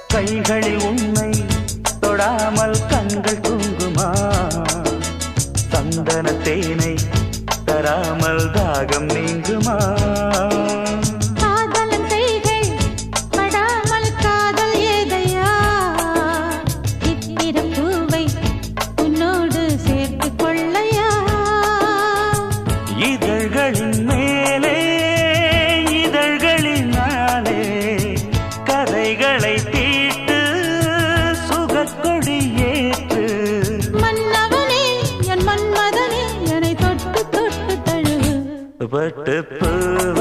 கைகளில் உன்னை தொடாமல் கண்கள் தூங்குமா சந்தன தேனை தராமல் தாகம் நீங்குமா காதலன் கைகள் படாமல் காதல் ஏதையா சித்திர பூவை உன்னோடு சேர்த்து கொள்ளையா இதழ்களின் மேலே இதழ்களினாலே கதைகளை தீட்டு சுகக்கொடி ஏற்று மன்னவனே என் மன்மதனே என்னை தொட்டு தொட்டு தழுவு பட்டு பூவ